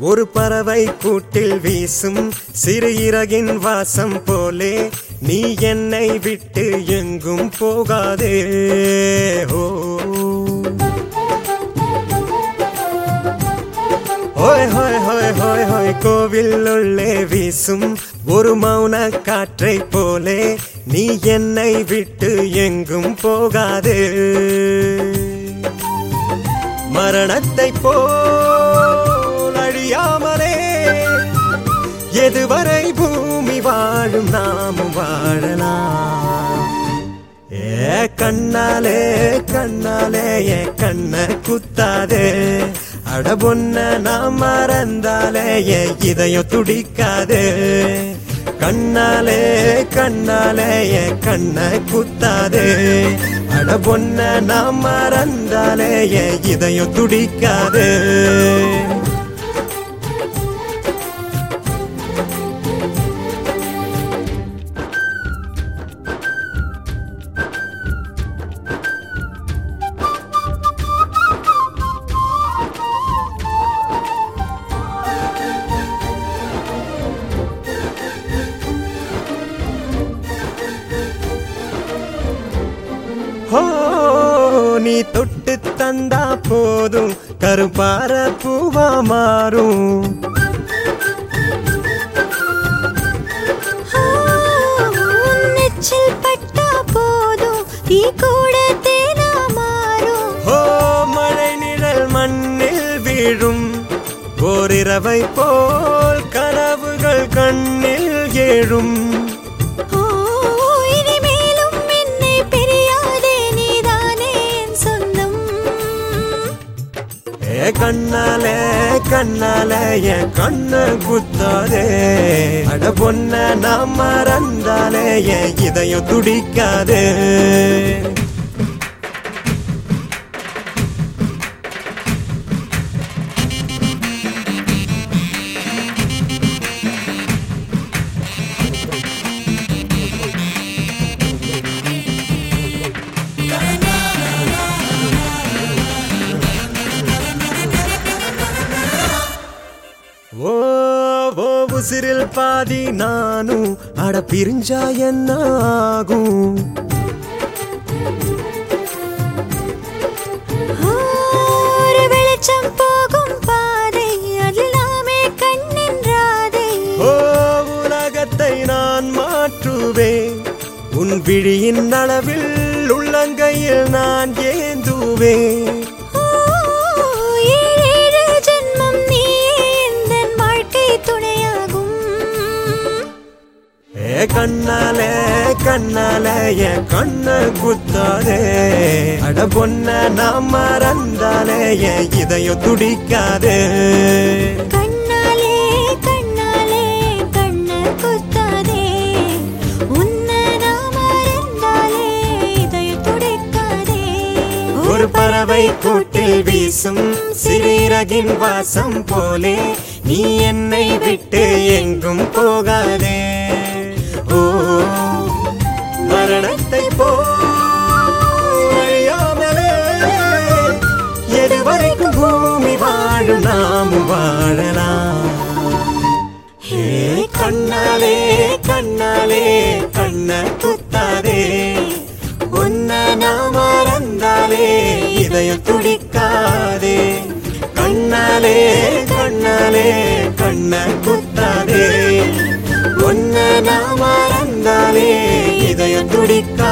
ஒரு பறவை கூட்டில் வீசும் சிறு இறகின் வாசம் போலே நீ என்னை விட்டு எங்கும் போகாதே ஓ ஹோய் ஹோய் ஹோய் ஹோய் ஹோய் கோவில் உள்ளே வீசும் ஒரு மௌன காற்றை போலே நீ என்னை விட்டு எங்கும் போகாதே மரணத்தை போல் அழியாமலே எதுவரை பூமி வாழும் நாமும் வாழலாம் ஏ கண்ணாலே கண்ணாலே ஏ கண்ண குத்தாதே அட பொன்ன நான் மறந்தாலே ஏ இதயம் துடிக்காதே கண்ணாலே கண்ணாலே ஏ கண்ண குத்தாதே அட பொன்ன நான் மறந்தாலே ஏ இதயம் துடிக்காதே ஹோ நீ தொட்டு தந்தா போதும் கருப்பார பூவா மாறும் உன் நெற்றில் பட்டா போதும் தீ கூட தேனா மாறும் ஓ மழை நிழல் மண்ணில் வீழும் ஓரிரவை போல் கனவுகள் கண்ணில் ஏழும் ஓ இனிமேலும் என்னை பிரியாதே நீதானே என் சொந்தம் ஏ கண்ணாலே கண்ணாலே என் கண்ண குத்தாதே அட பொன்ன நாம் மறந்தாலே என் இதயம் துடிக்காதே ஓ ஓ உசிரில் பாதி நானும் அட பிரிஞ்சா என்ன ஆகும் ஒரு வெளிச்சம் போகும் பாதை அதில் நாமே கண்ணின்றாதே ஓ உலகத்தை நான் மாற்றுவேன் உன் விழியின் அளவில் உள்ளங்கையில் நான் ஏந்துவேன் ஓ, ஏழேழு ஜென்மம் நீயே எந்தன் வாழ்க்கை துணையாகும் ஏ கண்ணாலே கண்ணாலே என் கண்ண குத்தாதே அட பொன்ன நாம் மறந்தாலே என் இதயம் துடிக்காதே கண்ணாலே கண்ணாலே கண்ண குத்தாதே உன்னை நான் மறந்தாலே இதயம் துடிக்காதே ஒரு பறவை கூட்டில் வீசும் சிறகின் வாசம் போலே நீ என்னை விட்டு எங்கும் போகாதே ஓ மரணத்தை போயாமலே எதுவரைக்கும் பூமி வாழும் நாமும் வாழலாம் ஹே கண்ணாலே கண்ணாலே கண்ண குத்தாதே உன்ன நான் மறந்தாலே இதயம் துடிக்காதே கண்ணாலே கண்ணாலே கண்ண குத்தாதே உன்ன நான் மறந்தாலே இதயம் துடிக்காதே